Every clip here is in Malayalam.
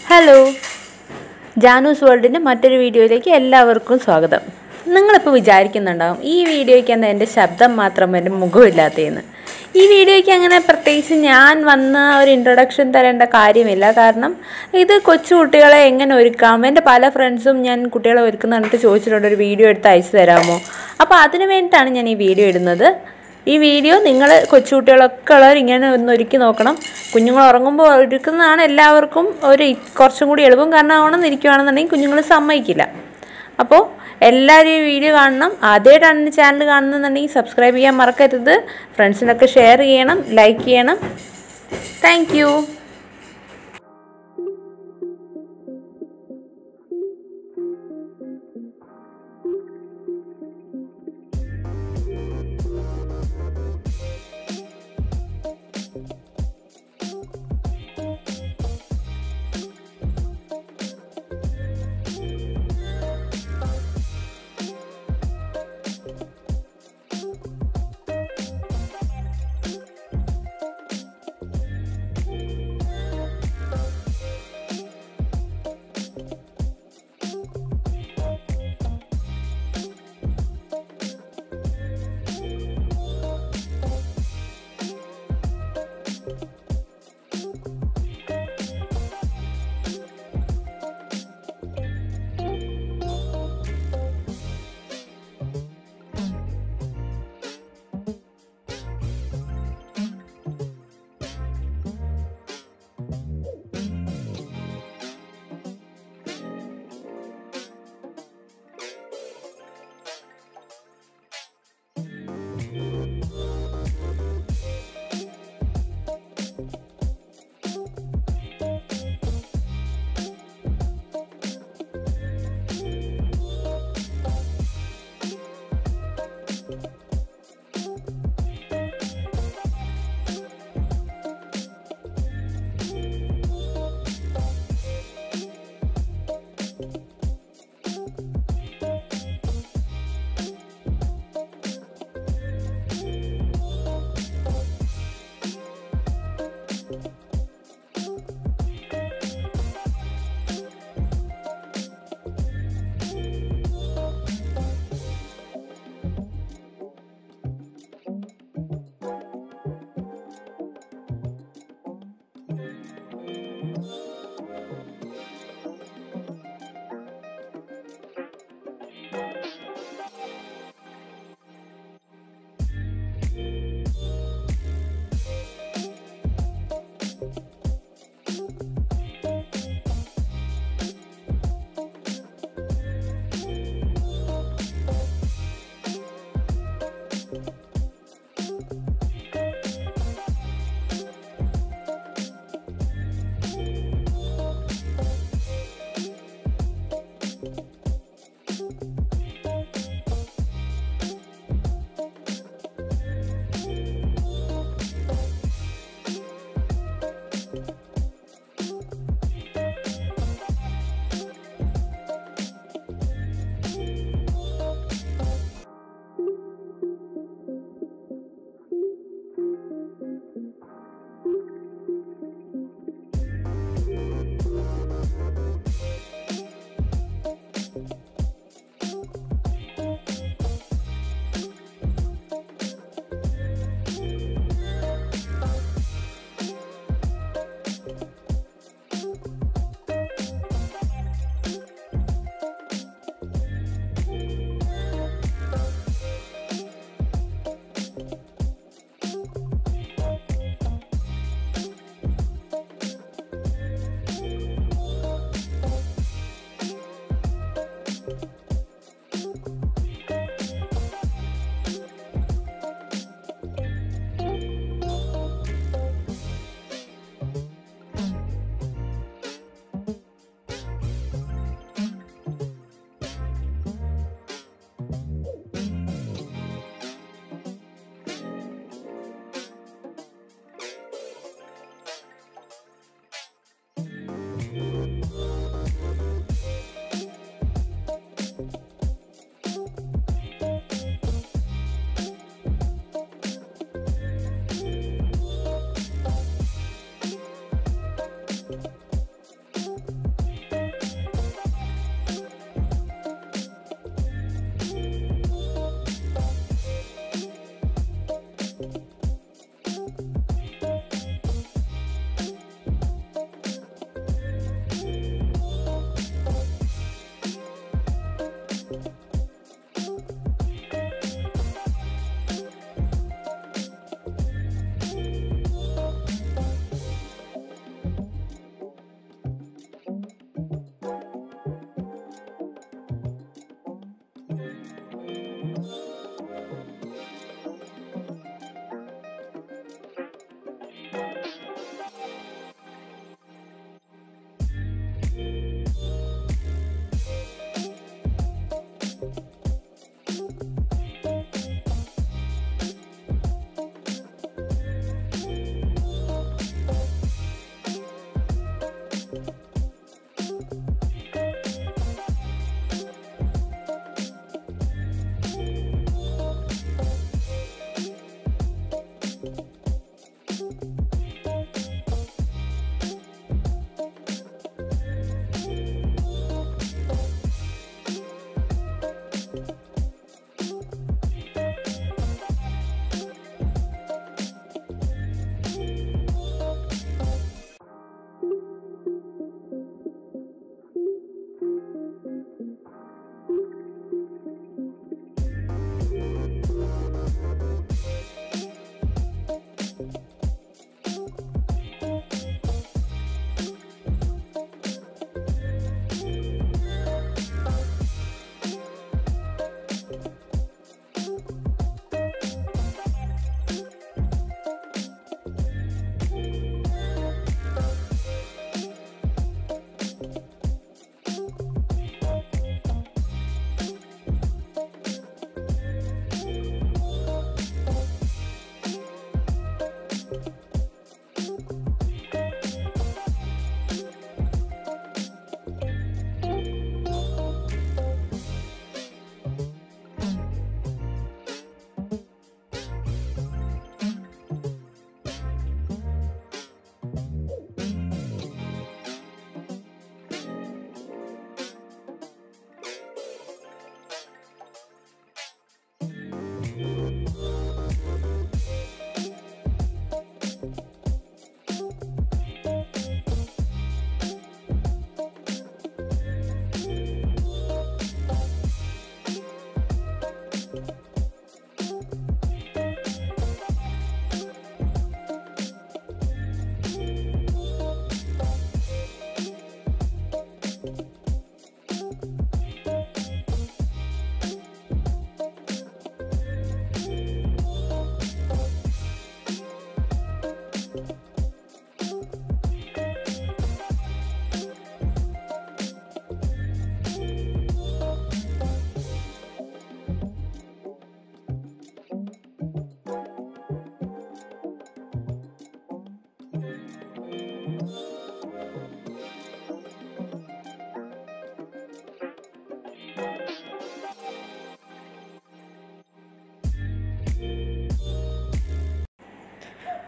ഹലോ ജാനൂസ് വേൾഡിൻ്റെ മറ്റൊരു വീഡിയോയിലേക്ക് എല്ലാവർക്കും സ്വാഗതം നിങ്ങളിപ്പോൾ വിചാരിക്കുന്നുണ്ടാവും ഈ വീഡിയോയ്ക്ക് എന്താ എൻ്റെ ശബ്ദം മാത്രം എൻ്റെ മുഖമില്ലാത്തതെന്ന് ഈ വീഡിയോയ്ക്ക് അങ്ങനെ പ്രത്യേകിച്ച് ഞാൻ വന്ന ഒരു ഇൻട്രൊഡക്ഷൻ തരേണ്ട കാര്യമില്ല കാരണം ഇത് കൊച്ചു കുട്ടികളെ എങ്ങനെ ഒരുക്കാം എൻ്റെ പല ഫ്രണ്ട്സും ഞാൻ കുട്ടികളെ ഒരുക്കുന്ന കണ്ടിട്ട് ചോദിച്ചിട്ടുണ്ട് ഒരു വീഡിയോ എടുത്ത് അയച്ചു തരാമോ അപ്പോൾ അതിന് വേണ്ടിയിട്ടാണ് ഞാൻ ഈ വീഡിയോ ഇടുന്നത് ഈ വീഡിയോ നിങ്ങൾ കൊച്ചുകുട്ടികളൊക്കെ ഉള്ളവർ ഇങ്ങനെ ഒന്ന് ഒരുക്കി നോക്കണം കുഞ്ഞുങ്ങൾ ഉറങ്ങുമ്പോൾ ഒരുക്കുന്നതാണ് എല്ലാവർക്കും ഒരു ഇ- കുറച്ചും കൂടി എളുപ്പം കാരണം ഉണർന്നിരിക്കുകയാണെന്നുണ്ടെങ്കിൽ കുഞ്ഞുങ്ങൾ സമ്മതിക്കില്ല അപ്പോൾ എല്ലാവരും ഈ വീഡിയോ കാണണം ആദ്യമായിട്ടാണ് എൻ്റെ ചാനൽ കാണുന്നുണ്ടെങ്കിൽ സബ്സ്ക്രൈബ് ചെയ്യാൻ മറക്കരുത് ഫ്രണ്ട്സിനൊക്കെ ഷെയർ ചെയ്യണം ലൈക്ക് ചെയ്യണം താങ്ക് യു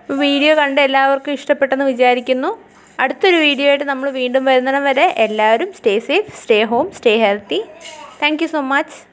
വീഡിയോ കണ്ട് എല്ലാവർക്കും ഇഷ്ടപ്പെട്ടെന്ന് വിചാരിക്കുന്നു അടുത്തൊരു വീഡിയോ ആയിട്ട് നമ്മൾ വീണ്ടും വരുന്നിടം വരെ എല്ലാവരും stay safe stay home stay healthy thank you so much